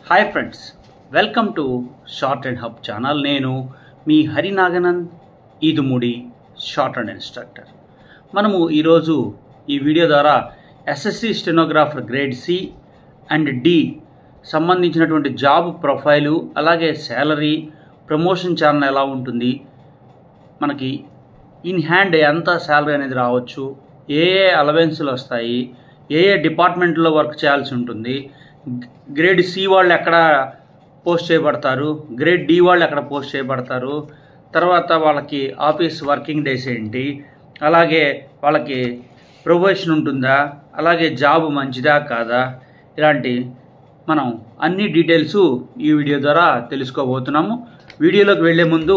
hi friends welcome to shorthand hub channel నేను మీ Harinaganand Edumudi shorthand instructor మనము ఈరోజు ఈ వీడియో ద్వారా SSC stenographer grade C and D సంబంధించినటువంటి జాబ్ ప్రొఫైలు అలాగే శాలరీ ప్రమోషన్ ఛానల్ ఎలా ఉంటుంది మనకి ఇన్ హ్యాండ్ ఎంత శాలరీ అనేది రావచ్చు ఏ ఏ అలవెన్సులు వస్తాయి ఏ ఏ డిపార్ట్మెంట్లో వర్క్ చేయాల్సి ఉంటుంది గ్రేడ్ సి వాళ్ళు ఎక్కడ పోస్ట్ చేయబడతారు గ్రేడ్ డి వాళ్ళు ఎక్కడ పోస్ట్ చేయబడతారు తర్వాత వాళ్ళకి ఆఫీస్ వర్కింగ్ డేస్ ఏంటి అలాగే వాళ్ళకి ప్రొబేషన్ ఉంటుందా అలాగే జాబ్ మంచిదా కాదా ఇలాంటి మనం అన్ని డీటెయిల్స్ ఈ వీడియో ద్వారా తెలుసుకోబోతున్నాము వీడియోలోకి వెళ్ళే ముందు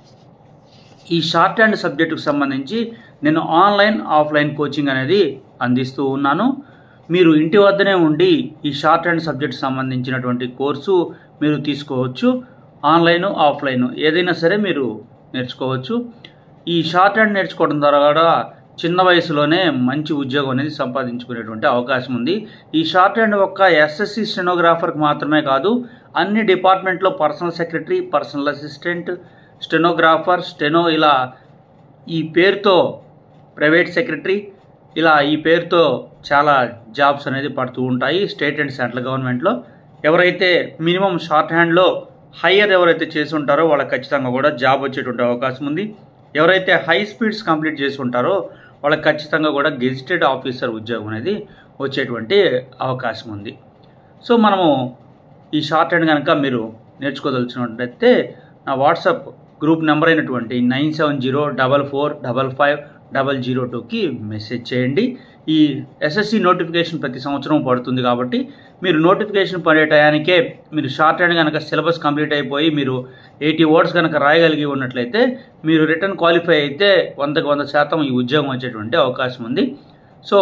ఈ షార్ట్ హ్యాండ్ సబ్జెక్టుకు సంబంధించి నేను ఆన్లైన్ ఆఫ్లైన్ కోచింగ్ అనేది అందిస్తూ ఉన్నాను మీరు ఇంటి వద్దనే ఉండి ఈ షార్ట్ హ్యాండ్ సబ్జెక్ట్ సంబంధించినటువంటి కోర్సు మీరు తీసుకోవచ్చు ఆన్లైన్ ఆఫ్లైన్ ఏదైనా సరే మీరు నేర్చుకోవచ్చు ఈ షార్ట్ హ్యాండ్ నేర్చుకోవడం ద్వారా కూడా చిన్న వయసులోనే మంచి ఉద్యోగం అనేది సంపాదించుకునేటువంటి అవకాశం ఉంది ఈ షార్ట్ హ్యాండ్ ఒక్క ఎస్ఎస్సి స్టెనోగ్రాఫర్కి మాత్రమే కాదు అన్ని డిపార్ట్మెంట్లో personal secretary personal assistant stenographer steno ఇలా ఈ పేరుతో ప్రైవేట్ సెక్రటరీ ఇలా ఈ పేరుతో చాలా జాబ్స్ అనేది పడుతూ ఉంటాయి స్టేట్ అండ్ సెంట్రల్ గవర్నమెంట్లో ఎవరైతే మినిమం షార్ట్ హ్యాండ్లో హయ్యర్ ఎవరైతే చేసి ఉంటారో వాళ్ళకి ఖచ్చితంగా కూడా జాబ్ వచ్చేటువంటి అవకాశం ఉంది ఎవరైతే హై స్పీడ్స్ కంప్లీట్ చేసి ఉంటారో వాళ్ళకి ఖచ్చితంగా కూడా గెజిటెడ్ ఆఫీసర్ ఉద్యోగం అనేది వచ్చేటువంటి అవకాశం ఉంది సో మనము ఈ షార్ట్ హ్యాండ్ కనుక మీరు నేర్చుకోదలుచుకున్నట్లయితే నా వాట్సాప్ గ్రూప్ నెంబర్ అయినటువంటి nine seven zero double four double five double zero టూకి మెసేజ్ చేయండి ఈ ఎస్ఎస్సి నోటిఫికేషన్ ప్రతి సంవత్సరం పడుతుంది కాబట్టి మీరు నోటిఫికేషన్ పడే టయానికే మీరు షార్ట్ హ్యాండ్ కనుక సిలబస్ కంప్లీట్ అయిపోయి మీరు ఎయిటీ వర్డ్స్ కనుక రాయగలిగి ఉన్నట్లయితే మీరు రిటర్న్ క్వాలిఫై అయితే వందకు వంద శాతం ఈ ఉద్యోగం వచ్చేటువంటి అవకాశం ఉంది సో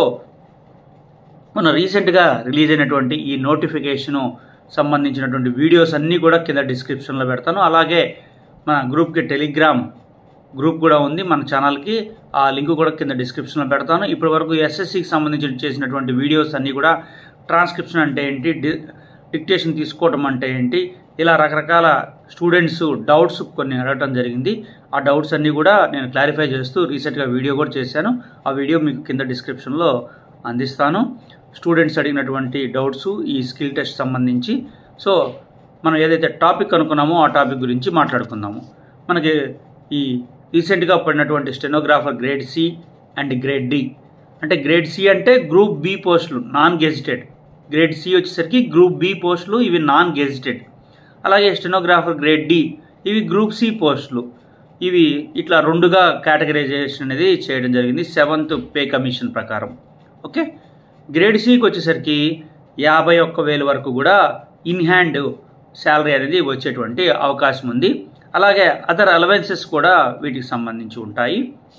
మన రీసెంట్గా రిలీజ్ అయినటువంటి ఈ నోటిఫికేషను సంబంధించినటువంటి వీడియోస్ అన్నీ కూడా కింద డిస్క్రిప్షన్లో పెడతాను అలాగే మన గ్రూప్కి టెలిగ్రామ్ గ్రూప్ కూడా ఉంది మన ఛానల్కి ఆ లింక్ కూడా కింద డిస్క్రిప్షన్లో పెడతాను ఇప్పటి వరకు ఎస్ఎస్సికి సంబంధించి చేసినటువంటి వీడియోస్ అన్నీ కూడా ట్రాన్స్క్రిప్షన్ అంటే ఏంటి డి డిక్టేషన్ తీసుకోవడం అంటే ఏంటి ఇలా రకరకాల స్టూడెంట్స్ డౌట్స్ కొన్ని అడగటం జరిగింది ఆ డౌట్స్ అన్నీ కూడా నేను క్లారిఫై చేస్తూ రీసెంట్గా వీడియో కూడా చేశాను ఆ వీడియో మీకు కింద డిస్క్రిప్షన్లో అందిస్తాను స్టూడెంట్స్ అడిగినటువంటి డౌట్స్ ఈ స్కిల్ టెస్ట్ సంబంధించి సో మనం ఏదైతే టాపిక్ అనుకున్నామో ఆ టాపిక్ గురించి మాట్లాడుకుందాము మనకి ఈ రీసెంట్గా పడినటువంటి stenographer grade C and grade D అంటే గ్రేడ్ సి అంటే గ్రూప్ బి పోస్టులు నాన్ గెజిటెడ్ గ్రేడ్ సి వచ్చేసరికి గ్రూప్ బి పోస్టులు ఇవి నాన్ గెజిటెడ్ అలాగే స్టెనోగ్రాఫర్ గ్రేడ్ డి ఇవి గ్రూప్ సి పోస్టులు ఇవి ఇట్లా రెండుగా కేటగరైజేషన్ అనేది చేయడం జరిగింది సెవెంత్ పే కమిషన్ ప్రకారం ఓకే గ్రేడ్ సికి వచ్చేసరికి యాభై ఒక్క వేలు వరకు కూడా ఇన్ హ్యాండ్ శాలరీ అనేది వచ్చేటువంటి అవకాశం ఉంది అలాగే అదర్ అలవెన్సెస్ కూడా వీటికి సంబంధించి ఉంటాయి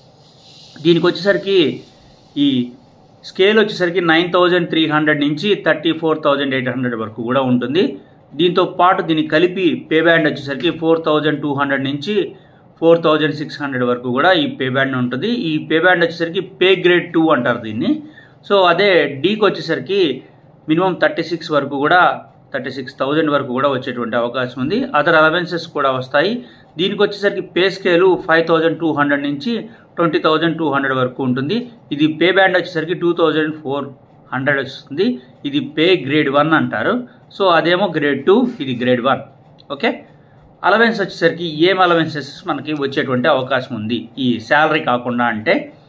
దీనికి వచ్చేసరికి ఈ స్కేల్ వచ్చేసరికి నైన్ థౌజండ్ త్రీ హండ్రెడ్ నుంచి thirty four thousand eight hundred వరకు కూడా ఉంటుంది దీంతో పాటు దీన్ని కలిపి పే బ్యాండ్ వచ్చేసరికి ఫోర్ థౌజండ్ టూ హండ్రెడ్ నుంచి ఫోర్ థౌజండ్ సిక్స్ హండ్రెడ్ వరకు కూడా ఈ పే బ్యాండ్ ఉంటుంది ఈ పే బ్యాండ్ వచ్చేసరికి పే గ్రేడ్ టూ అంటారు దీన్ని సో అదే డీకి వచ్చేసరికి మినిమం థర్టీ సిక్స్ వరకు కూడా థర్టీ సిక్స్ థౌజండ్ వరకు కూడా వచ్చేటువంటి అవకాశం ఉంది అదర్ అలవెన్సెస్ కూడా వస్తాయి దీనికి వచ్చేసరికి pay scale five thousand two hundred నుంచి ట్వంటీ థౌజండ్ టూ హండ్రెడ్ వరకు ఉంటుంది ఇది పే బ్యాండ్ వచ్చేసరికి టూ థౌజండ్ ఫోర్ హండ్రెడ్ వస్తుంది ఇది పే గ్రేడ్ వన్ అంటారు సో అదేమో గ్రేడ్ టూ ఇది గ్రేడ్ వన్ ఓకే అలవెన్స్ వచ్చేసరికి ఏం అలవెన్సెస్ మనకి వచ్చేటువంటి అవకాశం ఉంది ఈ శాలరీ కాకుండా అంటే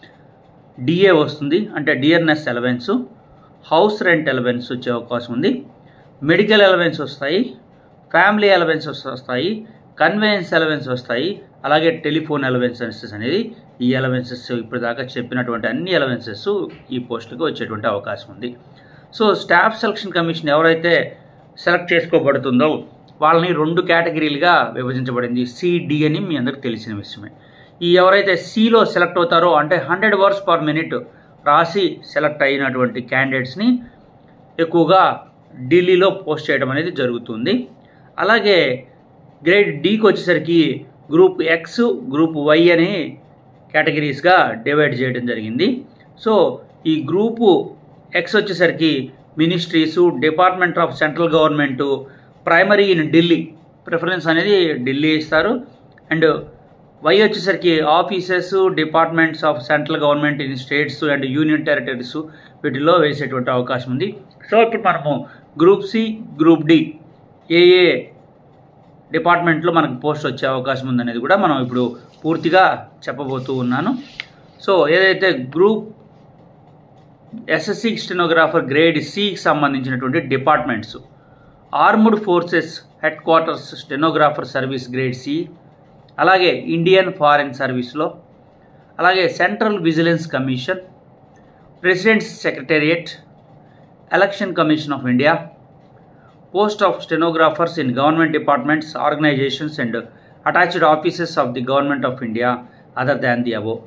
డిఏ వస్తుంది అంటే dearness allowance house rent allowance వచ్చే అవకాశం ఉంది మెడికల్ అలవెన్స్ వస్తాయి ఫ్యామిలీ అలవెన్స్ వస్తాయి కన్వెయన్స్ అలవెన్స్ వస్తాయి అలాగే టెలిఫోన్ అలవెన్సెస్ అనేది ఈ అలవెన్సెస్ ఇప్పుడు దాకా చెప్పినటువంటి అన్ని అలవెన్సెస్ ఈ పోస్టుకి వచ్చేటువంటి అవకాశం ఉంది సో స్టాఫ్ సెలక్షన్ కమిషన్ ఎవరైతే సెలెక్ట్ చేసుకోబడుతుందో వాళ్ళని రెండు కేటగిరీలుగా విభజించబడింది సిడి అని మీ అందరికి తెలిసిన విషయమే ఈ ఎవరైతే సిలో సెలెక్ట్ అవుతారో అంటే హండ్రెడ్ వర్డ్స్ పర్ మినిట్ రాసి సెలెక్ట్ అయినటువంటి క్యాండిడేట్స్ని ఎక్కువగా ఢిల్లీలో పోస్ట్ చేయడం అనేది జరుగుతుంది అలాగే గ్రేడ్ డీకి వచ్చేసరికి గ్రూప్ ఎక్స్ గ్రూప్ వై అని కేటగిరీస్గా డివైడ్ చేయడం జరిగింది సో ఈ గ్రూపు ఎక్స్ వచ్చేసరికి ministries department of central government primary in Delhi preference అనేది ఢిల్లీ ఇస్తారు అండ్ వై వచ్చేసరికి offices departments of central government in states and union territories వీటిలో వేసేటువంటి అవకాశం ఉంది సో ఇప్పుడు మనము గ్రూప్ సి గ్రూప్ డి ఏ ఏ డిపార్ట్మెంట్లో మనకు పోస్ట్ వచ్చే అవకాశం ఉందనేది కూడా మనం ఇప్పుడు పూర్తిగా చెప్పబోతూ ఉన్నాను సో ఏదైతే గ్రూప్ ఎస్ఎస్సి స్టెనోగ్రాఫర్ గ్రేడ్ సికి సంబంధించినటువంటి departments armed forces headquarters stenographer service grade C అలాగే ఇండియన్ ఫారెన్ సర్వీస్లో అలాగే central vigilance commission president's secretariat election commission of India post of stenographers in government departments organisations and attached offices of the government of India other than the above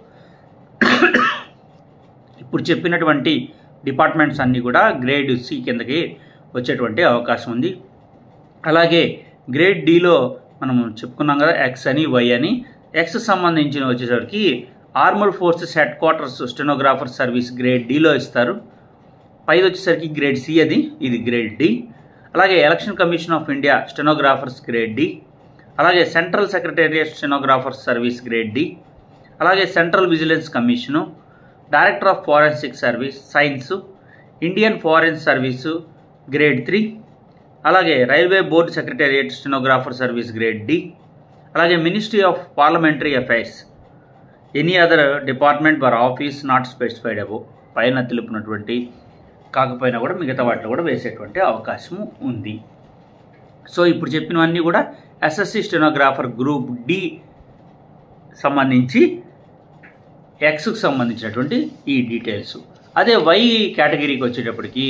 ఇప్పుడు చెప్పినటువంటి departments అన్నీ కూడా grade C కిందకి వచ్చేటువంటి అవకాశం ఉంది అలాగే grade డిలో మనం చెప్పుకున్నాం కదా ఎక్స్ అని వై అని ఎక్స్ సంబంధించిన వచ్చేసరికి armoured forces headquarters stenographer service grade డిలో ఇస్తారు పైది వచ్చేసరికి గ్రేడ్ సి అది ఇది గ్రేడ్ డి అలాగే election commission of India stenographers grade D అలాగే central secretariat stenographers service grade D అలాగే central vigilance commission director of forensic service science Indian foreign service grade three అలాగే railway board secretariat stenographer service grade D అలాగే ministry of parliamentary affairs any other department or office not specified అబో పైన తెలుపునటువంటి కాకపోయినా కూడా మిగతా వాటిలో కూడా వేసేటువంటి అవకాశం ఉంది సో ఇప్పుడు చెప్పినవన్నీ కూడా ఎస్ఎస్సి స్టెనోగ్రాఫర్ గ్రూప్ డి సంబంధించి ఎక్స్కి సంబంధించినటువంటి ఈ డీటెయిల్స్ అదే వై కేటగిరీకి వచ్చేటప్పటికి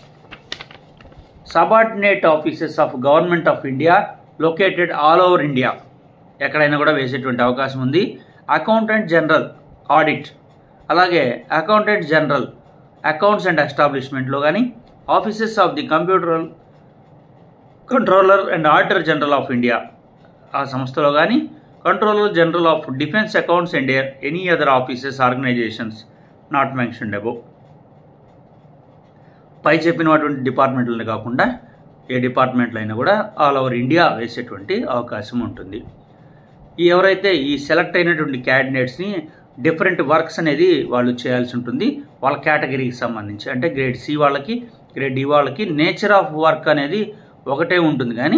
subordinate offices of government of India located all over India ఎక్కడైనా కూడా వేసేటువంటి అవకాశం ఉంది అకౌంటెంట్ జనరల్ ఆడిట్ అలాగే అకౌంటెంట్ జనరల్ అకౌంట్స్ అండ్ ఎస్టాబ్లిష్మెంట్లో కానీ offices of the computer controller and auditor general of India ఆ సంస్థలో కానీ controller general of defence accounts and any other offices organisations not mentioned above పై చెప్పినటువంటి డిపార్ట్మెంట్లను కాకుండా ఏ డిపార్ట్మెంట్లో అయినా కూడా ఆల్ ఓవర్ ఇండియా వేసేటువంటి అవకాశం ఉంటుంది ఈ ఎవరైతే ఈ సెలెక్ట్ అయినటువంటి క్యాండిడేట్స్ని డిఫరెంట్ వర్క్స్ అనేది వాళ్ళు చేయాల్సి ఉంటుంది వాళ్ళ కేటగిరీకి సంబంధించి అంటే గ్రేడ్ సి వాళ్ళకి గ్రేడ్ డి వాళ్ళకి నేచర్ ఆఫ్ వర్క్ అనేది ఒకటే ఉంటుంది కానీ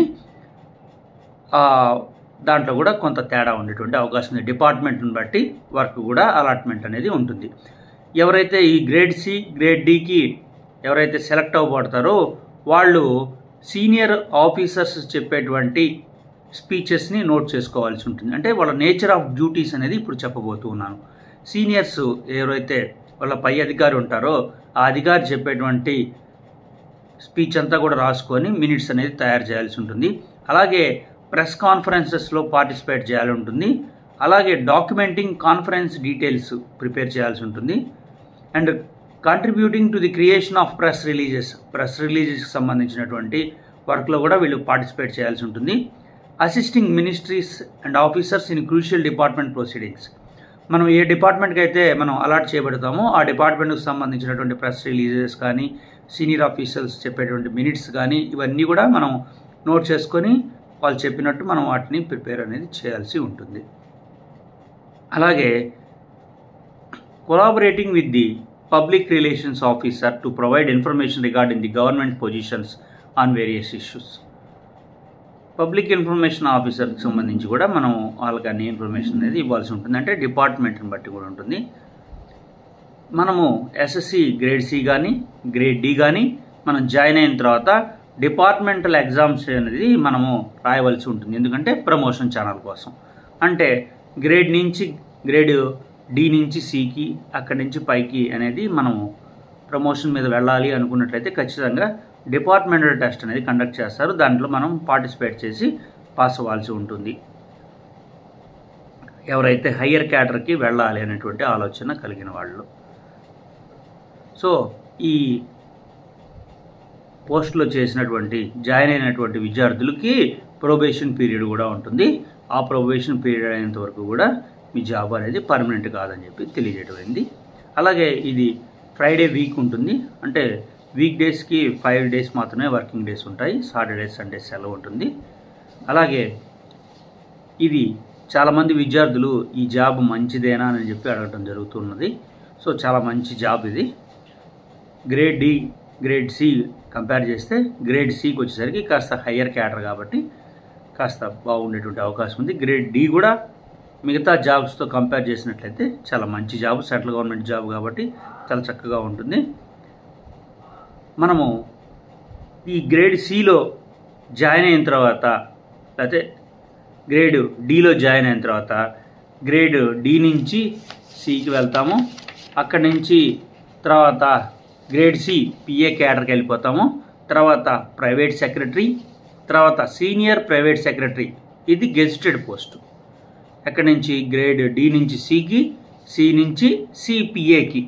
ఆ, దాంట్లో కూడా కొంత తేడా ఉండేటువంటి అవకాశం ఉంది డిపార్ట్మెంట్ని బట్టి వర్క్ కూడా అలాట్మెంట్ అనేది ఉంటుంది ఎవరైతే ఈ గ్రేడ్ సి గ్రేడ్ డికి ఎవరైతే సెలెక్ట్ అవ్వబడతారో వాళ్ళు సీనియర్ ఆఫీసర్స్ చెప్పేటువంటి స్పీచెస్ని నోట్ చేసుకోవాల్సి ఉంటుంది అంటే వాళ్ళ నేచర్ ఆఫ్ డ్యూటీస్ అనేది ఇప్పుడు చెప్పబోతూ ఉన్నాను సీనియర్స్ ఎవరైతే వాళ్ళ పై అధికారి ఉంటారో ఆ అధికారి చెప్పేటువంటి స్పీచ్ అంతా కూడా రాసుకొని మినిట్స్ అనేది తయారు చేయాల్సి ఉంటుంది అలాగే ప్రెస్ కాన్ఫరెన్సెస్లో పార్టిసిపేట్ చేయాలి ఉంటుంది అలాగే డాక్యుమెంటింగ్ కాన్ఫరెన్స్ డీటెయిల్స్ ప్రిపేర్ చేయాల్సి ఉంటుంది and contributing to the creation of press releases press రిలీజెస్కి సంబంధించినటువంటి వర్క్లో కూడా వీళ్ళు పార్టిసిపేట్ చేయాల్సి ఉంటుంది assisting ministries and officers in crucial department proceedings మనం ఏ డిపార్ట్మెంట్కి అయితే మనం అలాట్ చేయబడతామో ఆ డిపార్ట్మెంట్కి సంబంధించినటువంటి ప్రెస్ రిలీజెస్ కానీ సీనియర్ ఆఫీసర్స్ చెప్పేటువంటి మినిట్స్ కానీ ఇవన్నీ కూడా మనం నోట్ చేసుకొని వాళ్ళు చెప్పినట్టు మనం వాటిని ప్రిపేర్ అనేది చేయాల్సి ఉంటుంది అలాగే collaborating with the public relations officer to provide information regarding the government positions on various issues public information ఆఫీసర్కి సంబంధించి కూడా మనం వాళ్ళకి అన్ని ఇన్ఫర్మేషన్ అనేది ఇవ్వాల్సి ఉంటుంది అంటే డిపార్ట్మెంట్ని బట్టి కూడా ఉంటుంది మనము ఎస్ఎస్సి గ్రేడ్ సి కానీ గ్రేడ్ డి కానీ మనం జాయిన్ అయిన తర్వాత డిపార్ట్మెంటల్ ఎగ్జామ్స్ అనేది మనము రాయవలసి ఉంటుంది ఎందుకంటే ప్రమోషన్ ఛానల్ కోసం అంటే గ్రేడ్ నుంచి గ్రేడ్ డి నుంచి సికి అక్కడి నుంచి పైకి అనేది మనము ప్రమోషన్ మీద వెళ్ళాలి అనుకున్నట్లయితే ఖచ్చితంగా డిపార్ట్మెంటల్ టెస్ట్ అనేది కండక్ట్ చేస్తారు దాంట్లో మనం పార్టిసిపేట్ చేసి పాస్ అవ్వాల్సి ఉంటుంది ఎవరైతే హయ్యర్ క్యాడర్కి వెళ్ళాలి అనేటువంటి ఆలోచన కలిగిన వాళ్ళు సో ఈ పోస్ట్లో చేసినటువంటి జాయిన్ అయినటువంటి విద్యార్థులకి ప్రొబేషన్ పీరియడ్ కూడా ఉంటుంది ఆ ప్రొబేషన్ పీరియడ్ అయినంత వరకు కూడా మీ జాబ్ అనేది పర్మనెంట్ కాదని చెప్పి తెలియజేయడం అయింది అలాగే ఇది ఫ్రైడే వీక్ ఉంటుంది అంటే వీక్ డేస్కి ఫైవ్ డేస్ మాత్రమే వర్కింగ్ డేస్ ఉంటాయి సాటర్డే సండే సెలవు ఉంటుంది అలాగే ఇది చాలామంది విద్యార్థులు ఈ జాబ్ మంచిదేనా అని చెప్పి అడగటం జరుగుతున్నది సో చాలా మంచి జాబ్ ఇది grade D grade C compare చేస్తే గ్రేడ్ సికి వచ్చేసరికి కాస్త హయ్యర్ క్యాటర్ కాబట్టి కాస్త బాగుండేటువంటి అవకాశం ఉంది గ్రేడ్ డి కూడా మిగతా జాబ్స్తో కంపేర్ చేసినట్లయితే చాలా మంచి జాబ్ సెంట్రల్ గవర్నమెంట్ జాబ్ కాబట్టి చాలా చక్కగా ఉంటుంది మనము ఈ గ్రేడ్ సిలో జాయిన్ అయిన తర్వాత లేకపోతే గ్రేడ్ డిలో జాయిన్ అయిన తర్వాత గ్రేడ్ డి నుంచి సికి వెళ్తాము అక్కడి నుంచి తర్వాత గ్రేడ్ సి పిఏ క్యాడర్కి వెళ్ళిపోతాము తర్వాత ప్రైవేట్ సెక్రటరీ తర్వాత సీనియర్ ప్రైవేట్ సెక్రటరీ ఇది గెజిటెడ్ పోస్ట్ ఎక్కడి నుంచి గ్రేడ్ డి నుంచి సికి సి నుంచి సిపిఏకి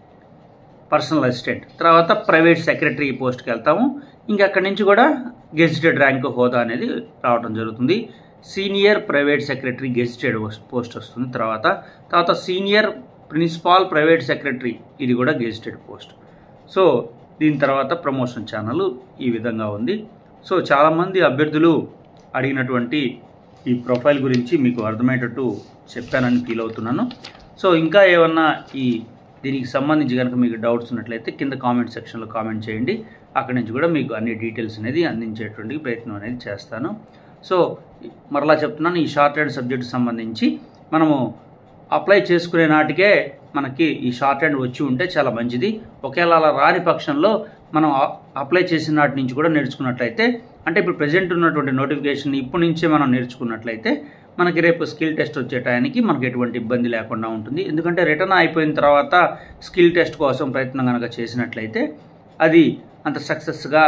పర్సనల్ అసిస్టెంట్ తర్వాత ప్రైవేట్ సెక్రటరీ పోస్ట్కి వెళ్తాము ఇంకా అక్కడి నుంచి కూడా గెజిటెడ్ ర్యాంక్ హోదా అనేది రావడం జరుగుతుంది senior private secretary gazetted post వస్తుంది తర్వాత తర్వాత సీనియర్ ప్రిన్సిపాల్ ప్రైవేట్ సెక్రటరీ ఇది కూడా గెజిటెడ్ పోస్ట్ సో దీని తర్వాత ప్రమోషన్ ఛానల్ ఈ విధంగా ఉంది సో చాలామంది అభ్యర్థులు అడిగినటువంటి ఈ ప్రొఫైల్ గురించి మీకు అర్థమయ్యేటట్టు చెప్పానని ఫీల్ అవుతున్నాను సో ఇంకా ఏమన్నా ఈ దీనికి సంబంధించి కనుక మీకు డౌట్స్ ఉన్నట్లయితే కింద కామెంట్ సెక్షన్లో కామెంట్ చేయండి అక్కడి నుంచి కూడా మీకు అన్ని డీటెయిల్స్ అనేది అందించేటువంటి ప్రయత్నం అనేది చేస్తాను సో మరలా చెప్తున్నాను ఈ షార్ట్ హ్యాండ్ సబ్జెక్ట్ సంబంధించి మనము అప్లై చేసుకునే నాటికే మనకి ఈ షార్ట్ హ్యాండ్ వచ్చి ఉంటే చాలా మంచిది ఒకవేళ అలా రాని పక్షంలో మనం ఆ- అప్లై చేసిన నాటి నుంచి కూడా నేర్చుకున్నట్లయితే అంటే ఇప్పుడు ప్రజెంట్ ఉన్నటువంటి నోటిఫికేషన్ ఇప్పటి నుంచే మనం నేర్చుకున్నట్లయితే మనకి రేపు స్కిల్ టెస్ట్ వచ్చే టయానికి మనకి ఎటువంటి ఇబ్బంది లేకుండా ఉంటుంది ఎందుకంటే రిటర్న్ అయిపోయిన తర్వాత స్కిల్ టెస్ట్ కోసం ప్రయత్నం కనుక చేసినట్లయితే అది అంత సక్సెస్గా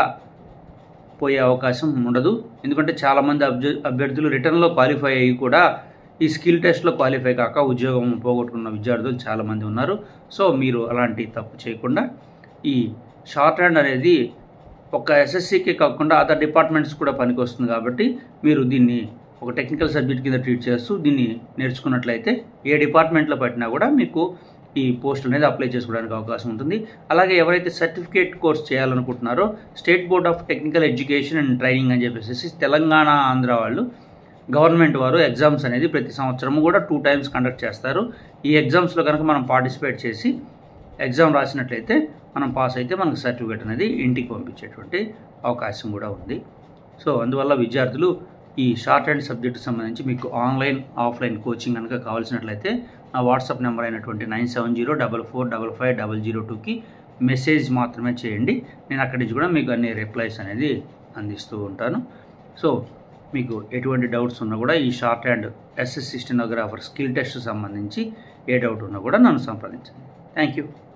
పోయే అవకాశం ఉండదు ఎందుకంటే చాలామంది అభ్య అభ్యర్థులు రిటర్న్లో క్వాలిఫై అయ్యి కూడా ఈ స్కిల్ టెస్ట్లో క్వాలిఫై కాక ఉద్యోగం పోగొట్టుకున్న విద్యార్థులు చాలామంది ఉన్నారు సో మీరు అలాంటి తప్పు చేయకుండా ఈ షార్ట్ హ్యాండ్ అనేది ఒక ఎస్ఎస్సికే కాకుండా అదర్ డిపార్ట్మెంట్స్ కూడా పనికొస్తుంది కాబట్టి మీరు దీన్ని ఒక టెక్నికల్ సబ్జెక్ట్ కింద ట్రీట్ చేస్తూ దీన్ని నేర్చుకున్నట్లయితే ఏ డిపార్ట్మెంట్లో పట్టినా కూడా మీకు ఈ పోస్ట్ అనేది అప్లై చేసుకోవడానికి అవకాశం ఉంటుంది అలాగే ఎవరైతే సర్టిఫికేట్ కోర్స్ చేయాలనుకుంటున్నారో state board of technical education and training అని చెప్పేసి తెలంగాణ ఆంధ్ర వాళ్ళు గవర్నమెంట్ వారు ఎగ్జామ్స్ అనేది ప్రతి సంవత్సరం కూడా టూ టైమ్స్ కండక్ట్ చేస్తారు ఈ ఎగ్జామ్స్లో కనుక మనం పార్టిసిపేట్ చేసి ఎగ్జామ్ రాసినట్లయితే మనం పాస్ అయితే మనకు సర్టిఫికేట్ అనేది ఇంటికి పంపించేటువంటి అవకాశం కూడా ఉంది సో అందువల్ల విద్యార్థులు ఈ షార్ట్ హ్యాండ్ సబ్జెక్ట్ సంబంధించి మీకు ఆన్లైన్ ఆఫ్లైన్ కోచింగ్ కనుక కావాల్సినట్లయితే నా వాట్సాప్ నెంబర్ అయినటువంటి nine seven zero double four double five double zero టూకి మెసేజ్ మాత్రమే చేయండి నేను అక్కడి నుంచి కూడా మీకు అన్ని రిప్లైస్ అనేది అందిస్తూ ఉంటాను సో మీకు ఎటువంటి డౌట్స్ ఉన్నా కూడా ఈ shorthand SS C stenographer skill test సంబంధించి ఏ డౌట్ ఉన్నా కూడా నన్ను సంప్రదించండి థ్యాంక్ యూ